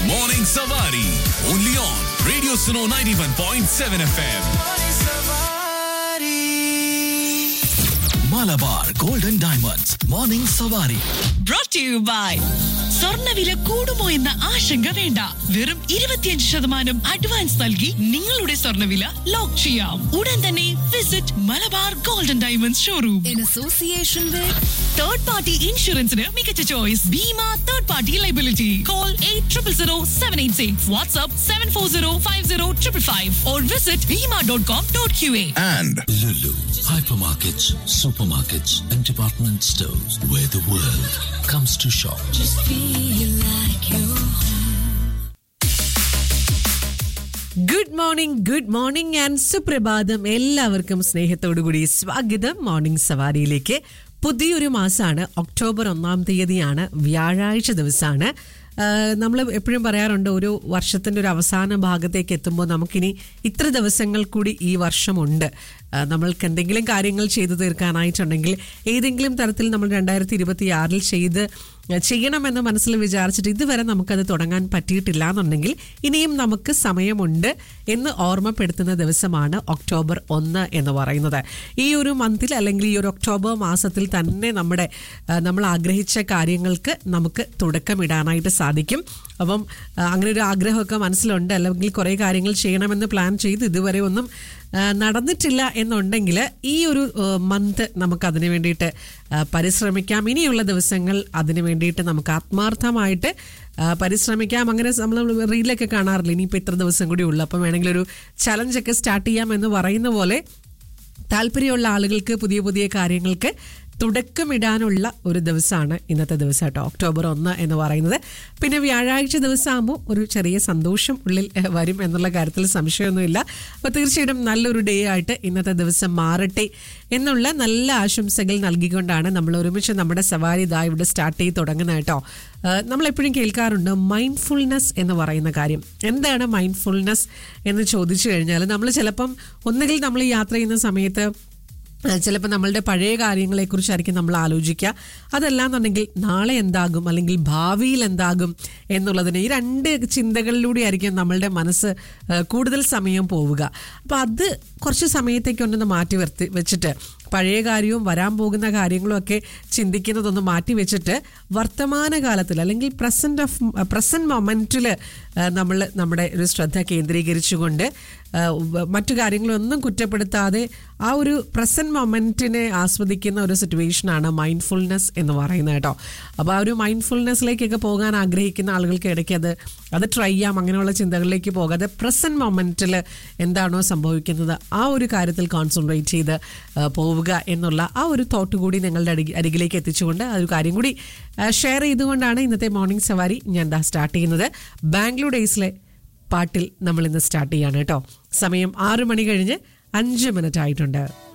Morning Savari. Only on Radio Suno 91.7 FM. Malabar Golden Diamonds. Morning Savari. brought to you by സ്വർണ്ണവില കൂടുമോ എന്ന ആശങ്ക വേണ്ട വെറും ഇരുപത്തിയഞ്ച് ശതമാനം അഡ്വാൻസ് നൽകി നിങ്ങളുടെ സ്വർണ്ണവില ലോക്ക് ചെയ്യാം ഉടൻ തന്നെ visit Malabar gold and diamonds showroom in association with third party ഇൻഷുറൻസിന് മികച്ച choice Bima third party liability call eight triple zero seven eight six WhatsApp seven four zero five zero triple five or visit Bima dot com dot Q A And Lulu, hypermarkets, supermarkets, and department stores where the world comes to shop. feel like you good morning good morning and സുപ്രഭാതം എല്ലാവർക്കും സ്നേഹത്തോടു കൂടി സ്വാഗതം morning സവാരിയിലേക്ക് പുതിയൊരു മാസമാണ് October ഒന്നാം തീയതിയാണ് വ്യാഴാഴ്ച ദിവസമാണ് നമ്മൾ എപ്പോഴും പറയാറുണ്ട് ഒരു വർഷത്തിൻ്റെ ഒരു അവസാന ഭാഗത്തേക്ക് എത്തുമ്പോൾ നമുക്കിനി ഇത്ര ദിവസങ്ങൾ കൂടി ഈ വർഷമുണ്ട് ആ, നമ്മൾക്ക് എന്തെങ്കിലും കാര്യങ്ങൾ ചെയ്തു തീർക്കാനായിട്ടുണ്ടെങ്കിൽ ഏതെങ്കിലും തരത്തിൽ നമ്മൾ രണ്ടായിരത്തി ഇരുപത്തി ആറിൽ ചെയ്ത് ചെയ്യണമെന്ന് മനസ്സിൽ വിചാരിച്ചിട്ട് ഇതുവരെ നമുക്കത് തുടങ്ങാൻ പറ്റിയിട്ടില്ല എന്നുണ്ടെങ്കിൽ ഇനിയും നമുക്ക് സമയമുണ്ട് എന്ന് ഓർമ്മപ്പെടുത്തുന്ന ദിവസമാണ് ഒക്ടോബർ ഒന്ന് എന്ന് പറയുന്നത് ഈ ഒരു മന്തിൽ അല്ലെങ്കിൽ ഈ ഒരു ഒക്ടോബർ മാസത്തിൽ തന്നെ നമ്മുടെ ആ, നമ്മൾ ആഗ്രഹിച്ച കാര്യങ്ങൾക്ക് നമുക്ക് തുടക്കമിടാനായിട്ട് സാധിക്കും അപ്പം ആ, അങ്ങനെ ഒരു ആഗ്രഹമൊക്കെ മനസ്സിലുണ്ട് അല്ലെങ്കിൽ കുറേ കാര്യങ്ങൾ ചെയ്യണമെന്ന് പ്ലാൻ ചെയ്ത് ഇതുവരെ ഒന്നും ആ, നടന്നിട്ടില്ല എന്നുണ്ടെങ്കിൽ ഈ ഒരു മന്ത് നമുക്ക് അതിന് വേണ്ടിയിട്ട് ആ, പരിശ്രമിക്കാം ഇനിയുള്ള ദിവസങ്ങൾ അതിന് വേണ്ടിയിട്ട് നമുക്ക് ആത്മാർത്ഥമായിട്ട് ആ, പരിശ്രമിക്കാം അങ്ങനെ നമ്മൾ റീലൊക്കെ കാണാറില്ല ഇനിയിപ്പോൾ ഇത്ര ദിവസം കൂടി ഉള്ളു അപ്പം വേണമെങ്കിൽ ഒരു ചലഞ്ചൊക്കെ സ്റ്റാർട്ട് ചെയ്യാം എന്ന് പറയുന്ന പോലെ താല്പര്യമുള്ള ആളുകൾക്ക് പുതിയ പുതിയ കാര്യങ്ങൾക്ക് തുടക്കമിടാനുള്ള ഒരു ദിവസമാണ് ഇന്നത്തെ ദിവസം കേട്ടോ ഒക്ടോബർ ഒന്ന് എന്ന് പറയുന്നത് പിന്നെ വ്യാഴാഴ്ച ദിവസമാകുമ്പോൾ ഒരു ചെറിയ സന്തോഷം ഉള്ളിൽ ഏഹ്, വരും എന്നുള്ള കാര്യത്തിൽ സംശയമൊന്നുമില്ല അപ്പോൾ തീർച്ചയായിട്ടും നല്ലൊരു ഡേ ആയിട്ട് ഇന്നത്തെ ദിവസം മാറട്ടെ എന്നുള്ള നല്ല ആശംസകൾ നൽകിക്കൊണ്ടാണ് നമ്മൾ ഒരുമിച്ച് നമ്മുടെ സവാരി ഇതാ ഇവിടെ സ്റ്റാർട്ട് ചെയ്ത് തുടങ്ങുന്നത് കേട്ടോ ഏഹ്, നമ്മളെപ്പോഴും കേൾക്കാറുണ്ട് മൈൻഡ്ഫുൾനെസ് എന്ന് പറയുന്ന കാര്യം എന്താണ് മൈൻഡ്ഫുൾനെസ് എന്ന് ചോദിച്ചു കഴിഞ്ഞാൽ നമ്മൾ ചിലപ്പം ഒന്നുകിൽ നമ്മൾ യാത്ര ചെയ്യുന്ന സമയത്ത് ചിലപ്പോൾ നമ്മളുടെ പഴയ കാര്യങ്ങളെക്കുറിച്ചായിരിക്കും നമ്മൾ ആലോചിക്കുക അതല്ലാന്നുണ്ടെങ്കിൽ നാളെ എന്താകും അല്ലെങ്കിൽ ഭാവിയിൽ എന്താകും എന്നുള്ളതിന് ഈ രണ്ട് ചിന്തകളിലൂടെ ആയിരിക്കും നമ്മളുടെ മനസ്സ് ആ, കൂടുതൽ സമയം പോവുക അപ്പോൾ അത് കുറച്ച് സമയത്തേക്കൊന്ന് മാറ്റി നിർത്തി വെച്ചിട്ട് പഴയ കാര്യവും വരാൻ പോകുന്ന കാര്യങ്ങളും ഒക്കെ ചിന്തിക്കുന്നതൊന്ന് മാറ്റി വെച്ചിട്ട് വർത്തമാനകാലത്തിൽ അല്ലെങ്കിൽ പ്രസന്റ് ഓഫ് പ്രസന്റ് മൊമെന്റിൽ നമ്മൾ നമ്മുടെ ഒരു ശ്രദ്ധ കേന്ദ്രീകരിച്ചുകൊണ്ട് ആ, വ- മറ്റു കാര്യങ്ങളൊന്നും കുറ്റപ്പെടുത്താതെ ആ ഒരു പ്രസന്റ് മൊമെന്റിനെ ആസ്വദിക്കുന്ന ഒരു സിറ്റുവേഷനാണ് മൈൻഡ്ഫുൾനെസ് എന്ന് പറയുന്നത് കേട്ടോ അപ്പോൾ ആ ഒരു മൈൻഡ്ഫുൾനെസ്സിലേക്കൊക്കെ പോകാൻ ആഗ്രഹിക്കുന്ന ആളുകൾക്ക് ഇടയ്ക്ക് അത് അത് ട്രൈ ചെയ്യാം അങ്ങനെയുള്ള ചിന്തകളിലേക്ക് പോകാതെ പ്രസന്റ് മൊമെന്റിൽ എന്താണോ സംഭവിക്കുന്നത് ആ ഒരു കാര്യത്തിൽ കോൺസെൻട്രേറ്റ് ചെയ്ത് ആ, പോവുക എന്നുള്ള ആ ഒരു തോട്ട് കൂടി നിങ്ങളുടെ അരികി- അരികിലേക്ക് എത്തിച്ചുകൊണ്ട് ആ ഒരു കാര്യം കൂടി ഷെയർ ചെയ്തുകൊണ്ടാണ് ഇന്നത്തെ മോർണിംഗ് സവാരി ഞാൻ ദാ സ്റ്റാർട്ട് ചെയ്യുന്നത് ബാംഗ്ലൂർ ഡേയ്സിലെ പാട്ടിൽ നമ്മൾ ഇന്ന് സ്റ്റാർട്ട് ചെയ്യാണ് കേട്ടോ സമയം ആറു മണി കഴിഞ്ഞ് അഞ്ച് മിനിറ്റ് ആയിട്ടുണ്ട്